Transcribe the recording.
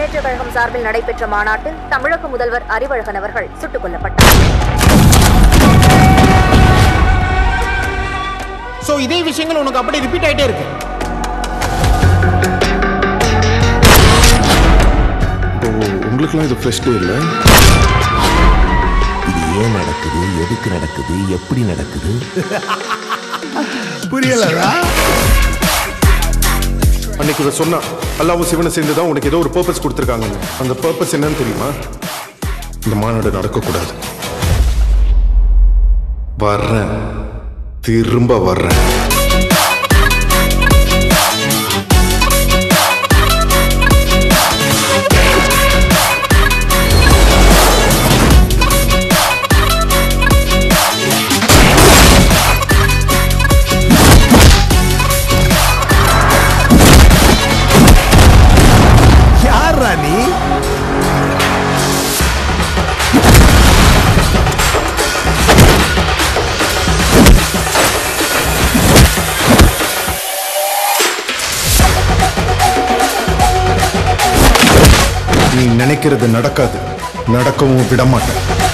முன்னேற்ற கழகம் சார்பில் நடைபெற்ற மாநாட்டில் தமிழக முதல்வர் அறிவழகன் அவர்கள் சுட்டுக் கொல்லப்பட்டார் சோ இதே விஷயங்கள் உனக்கு அப்படியே ரிப்பீட் ஆயிட்டே இருக்கு இப்போ உங்களுக்குலாம் இது ஃப்ரெஷ் டே இல்லை இது ஏன் நடக்குது எதுக்கு நடக்குது எப்படி நடக்குது புரியலடா அன்னைக்கு இவ சொன்னா அல்லாவும் சிவனை சேர்ந்து தான் உனக்கு ஏதோ ஒரு பர்பஸ் கொடுத்துருக்காங்க அந்த பர்பஸ் என்னன்னு தெரியுமா இந்த மாநாடு நடக்கக்கூடாது வர்றேன் திரும்ப வர்றேன் யார் ராணி நீ நினைக்கிறது நடக்காது நடக்கவும் விட மாட்டேன்